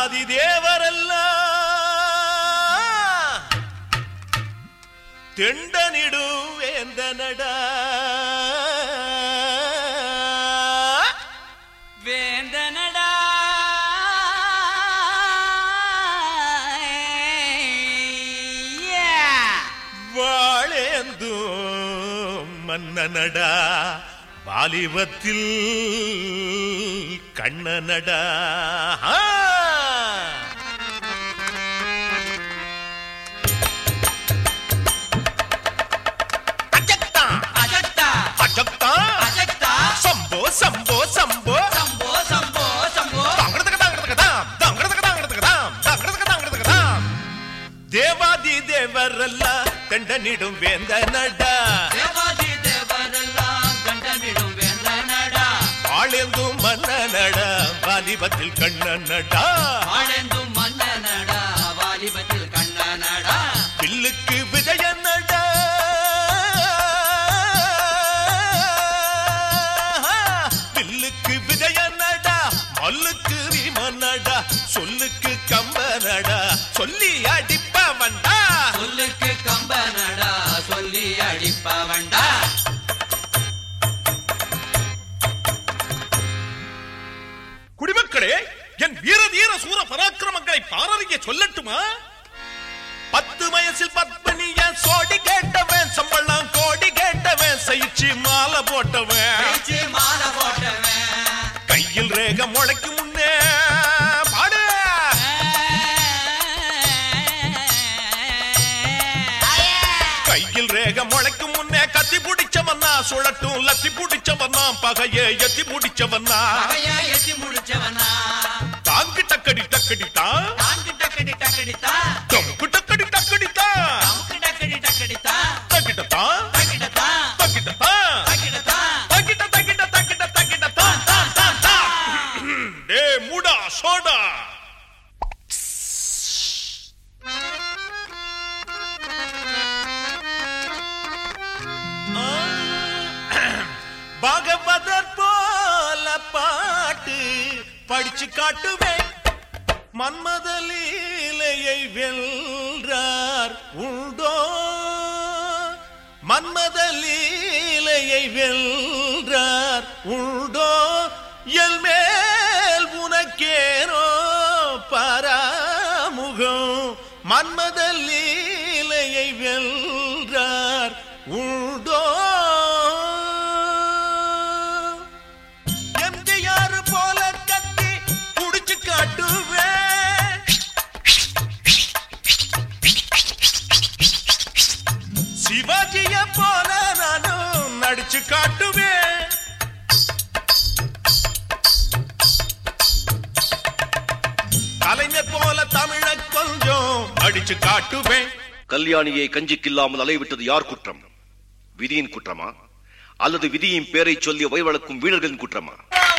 தேவாதி தேவரெல்லாம் தெண்டனிடும் வேந்தனடா வேந்தனடா வாழேந்தும் மன்னனடா வாலிபத்தில் கண்ணனடா ஆ! அஜக்தா, அஜக்தா அஜக்தா, அஜக்தா சம்போ சம்போ சம்போ சம்போ சம்போ சம்போ தாங்கடதக தாங்கடதக தாம், தாங்கடதக தாங்கடதக தாம், தாங்கடதக தாங்கடதக தாம். தேவாதி தேவரெல்லாம் கண்டனிடும் வேந்தனடா தேவாதி தேவரெல்லாம் கண்டனிடும் வேந்தனடா ஆளெந்தும் மன்னனடா வாலிபத்தில் கண்ணனடா ஆழ்ந்தும் மன்னனடா வாலிபத்தில் கண்ணனடா பில்லுக்கு விஜயனடா பில்லுக்கு விஜயனடா மல்லுக்கு விமனடா சொல்லுக்கு கம்பனடா சொல்லி அடிப்பவன்டா சொல்லுக்கு கம்பனடா சொல்லி அடிப்பவன்டா குடிமக்களே என் வீர தீர சூர பராக்கிரமங்களை பாரறிய சொல்லட்டுமா பத்து வயசில் பத்மனிய சோடி கேட்டவன் சம்பளம் கோடி கேட்டவன் சயிச்சு மாலை போட்டவன் பேச்சு மாலை போட்டவன் கையில் ரேக முளைக்கும் முன்னே பாடு கையில் ரேக முளைக்கும் முன்னே கத்தி பிடிச்சவன்னா சுழட்டும் லத்தி பிடிச்சவன்னா பகைய எத்தி பிடிச்சவன்னா பகையா எட்டி முடிச்சவனா தாங்கு டக்கடி டக்கடி தான் தாங்கு டக்கடி டக்கடித்தா தமுக்கு டக்கடி டக்கடி தான் நமக்கு டக்கடி டக்கடித்தா தக்கிட்ட தான் டக்கிடத்தா தக்கிட்ட தான் டக்கிடத்தா தக்கிட்ட தக்கிட்ட தக்கிட்ட தக்கிட்ட தான் தான் தான் தான் டேய் மூடா சோடா பகவதர் போல பாட்டு படிச்சு காட்டுவேன் மன்மத லீலையை வெல்றார் உண்டோ மன்மத லீலையை வெல்றார் உண்டோ எல் மேல் உனக்கேனோ பராமுகம் மன்மத லீலையை வெல்றார் உண்டோ எம்ஜிஆர் போல கத்தி குடிச்சு காட்டுவேன் சிவாஜிய போல நானும் நடிச்சு காட்டுவேன் கலைஞர் போல தமிழ கொஞ்சம் அடிச்சு காட்டுவேன் கல்யாணியை கஞ்சிக்கில்லாமல் அலைவிட்டது யார் குற்றம் விதியின் குற்றமா அல்லது விதியின் பேரை சொல்லி வயவழக்கும் வீரர்களின் குற்றமா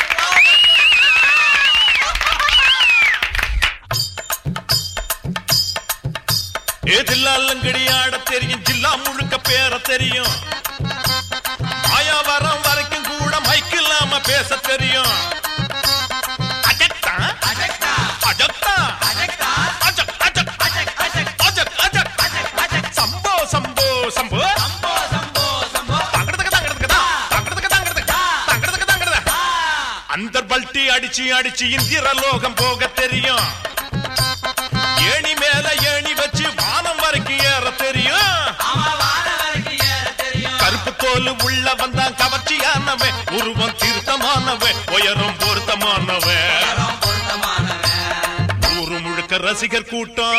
ஏதில்லாலங்கடி ஆட தெரியும் ஜில்லா முழுக்க பேர தெரியும் ஆயாவரம் வரைக்கும் கூட மைக்கு இல்லாம பேச தெரியும் அஜக்தா அஜக்தா அஜக்தா அஜக்தா அஜக் அஜக் அஜக் அஜக் அஜக் அஜக் அஜக் அஜக் சம்போ சம்போ சம்போ சம்போ சம்போ சம்போ தங்கடதக தங்கடதக தா, தங்கடதக தங்கடதக தா, தங்கடதக தங்கடதக. அந்த பல்ட்டி அடிச்சு அடிச்சு இந்திர லோகம் போக தெரியும் ஏணி மேல ஏணி வச்சு வானம் வரைக்கும் ஏற தெரியும் அவன் வான வரைக்கும் ஏற தெரியும் கருப்பு தோல் உள்ள வந்தான் கவர்ச்சியானவன் உருவம் தீர்த்தமானவன் உயரம் பொருத்தமானவன் தரம் பொருத்தமானவன் ஊரு முழுக்க ரசிகர் கூட்டம்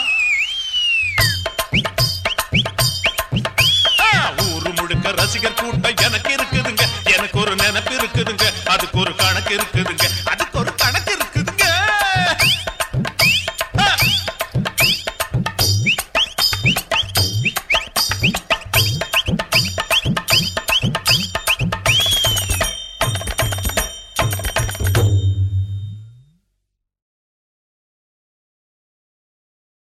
ஆ, ஊரு முழுக்க ரசிகர் கூட்டம் எனக்கு இருக்குதுங்க எனக்கு ஒரு நினைப்பு இருக்குதுங்க அதுக்கு ஒரு கணக்கு இருக்குதுங்க